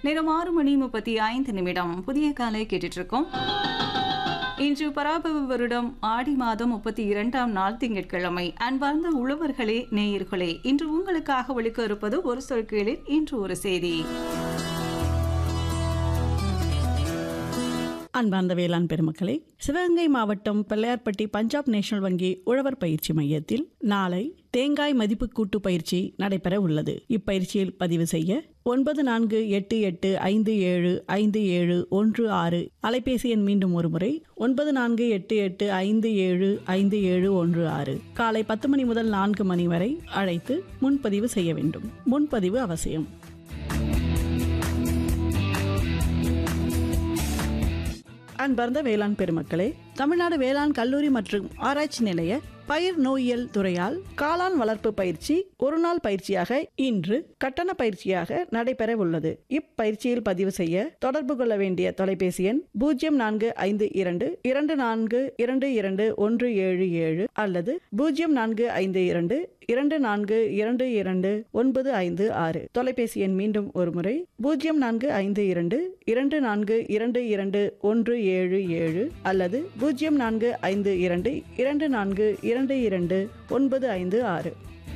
நேரம் ஆறு மணி முப்பத்தி ஐந்து நிமிடம் புதிய காலை கேட்டுட்டு இருக்கோம் இன்று பராபவ வருடம் ஆடி மாதம் முப்பத்தி இரண்டாம் நாள் திங்கட்கிழமை அன்பார்ந்த உழவர்களே நேயர்களே இன்று உங்களுக்காக ஒழிக்க இருப்பது ஒரு சொற்களில் இன்று ஒரு செய்தி அன்பார்ந்த வேளாண் பெருமக்களே சிவகங்கை மாவட்டம் பிள்ளையார்பட்டி பஞ்சாப் நேஷனல் வங்கி உழவர் பயிற்சி மையத்தில் நாளை தேங்காய் மதிப்பு கூட்டு பயிற்சி நடைபெற உள்ளது இப்பயிற்சியில் பதிவு செய்ய ஒன்பது நான்கு எட்டு எட்டு ஐந்து ஏழு ஐந்து ஏழு ஒன்று ஆறு அலைபேசி எண் மீண்டும் ஒருமுறை ஒன்பது நான்கு எட்டு எட்டு ஐந்து ஏழு ஐந்து ஏழு ஒன்று ஆறு காலை பத்து மணி முதல் நான்கு மணி வரை அழைத்து முன்பதிவு செய்ய வேண்டும் முன்பதிவு அவசியம் அன்பார்ந்த வேளாண் பெருமக்களே தமிழ்நாடு வேளாண் கல்லூரி மற்றும் ஆராய்ச்சி நிலைய பயிர் நோயியல் துறையால் காளான் வளர்ப்பு பயிற்சி ஒரு நாள் பயிற்சியாக இன்று கட்டண பயிற்சியாக நடைபெற உள்ளது இப்பயிற்சியில் பதிவு செய்ய தொடர்பு கொள்ள வேண்டிய தொலைபேசி எண் பூஜ்ஜியம் நான்கு ஐந்து இரண்டு இரண்டு நான்கு இரண்டு இரண்டு ஒன்று ஏழு ஏழு அல்லது பூஜ்ஜியம் நான்கு ஐந்து இரண்டு இரண்டு நான்கு இரண்டு இரண்டு ஒன்பது ஐந்து ஆறு தொலைபேசி எண் மீண்டும் ஒருமுறை பூஜ்ஜியம் நான்கு ஐந்து இரண்டு இரண்டு நான்கு இரண்டு இரண்டு ஒன்று ஏழு ஏழு அல்லது பூஜ்ஜியம் நான்கு ஐந்து இரண்டு இரண்டு நான்கு இரண்டு இரண்டு ஒன்பது ஐந்து ஆறு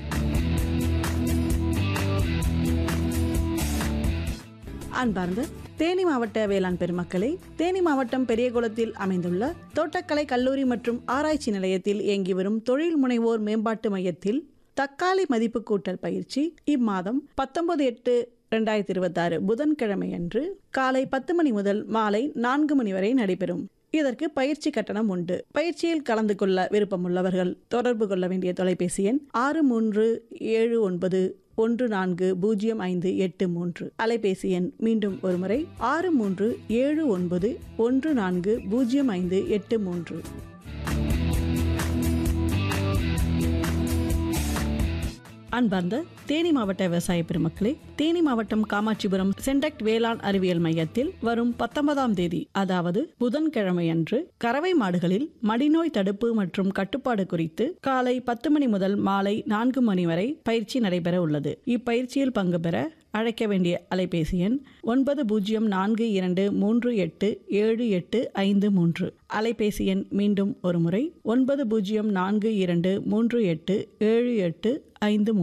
அன்பார்ந்த தேனி மாவட்ட வேளாண் பெருமக்களே தேனி மாவட்டம் பெரியகுளத்தில் அமைந்துள்ள தோட்டக்கலை கல்லூரி மற்றும் ஆராய்ச்சி நிலையத்தில் இயங்கி வரும் தொழில் முனைவோர் மேம்பாட்டு மையத்தில் தக்காளி மதிப்பு கூட்டல் பயிற்சி இம்மாதம் பத்தொன்பது எட்டு ரெண்டாயிரத்தி இருபத்தாறு புதன்கிழமை அன்று காலை பத்து மணி முதல் மாலை நான்கு மணி வரை நடைபெறும் இதற்கு பயிற்சி கட்டணம் உண்டு பயிற்சியில் கலந்து கொள்ள விருப்பமுள்ளவர்கள் தொடர்பு கொள்ள வேண்டிய தொலைபேசி எண் ஆறு மூன்று ஏழு ஒன்பது ஒன்று நான்கு பூஜ்ஜியம் ஐந்து எட்டு மூன்று அலைபேசி எண் மீண்டும் ஒருமுறை ஆறு மூன்று ஏழு ஒன்பது ஒன்று நான்கு பூஜ்ஜியம் ஐந்து எட்டு மூன்று அன்பார்ந்த தேனி மாவட்ட விவசாய பெருமக்களே தேனி மாவட்டம் காமாட்சிபுரம் சென்டக்ட் வேளாண் அறிவியல் மையத்தில் வரும் பத்தொன்பதாம் தேதி அதாவது புதன்கிழமை அன்று கறவை மாடுகளில் மடிநோய் தடுப்பு மற்றும் கட்டுப்பாடு குறித்து காலை பத்து மணி முதல் மாலை நான்கு மணி வரை பயிற்சி நடைபெற உள்ளது இப்பயிற்சியில் பங்கு பெற அழைக்க வேண்டிய அலைபேசி எண் ஒன்பது பூஜ்ஜியம் நான்கு இரண்டு மூன்று எட்டு ஏழு எட்டு ஐந்து மூன்று அலைபேசி எண் மீண்டும் ஒருமுறை ஒன்பது பூஜ்ஜியம் நான்கு இரண்டு மூன்று எட்டு ஏழு எட்டு ஐந்து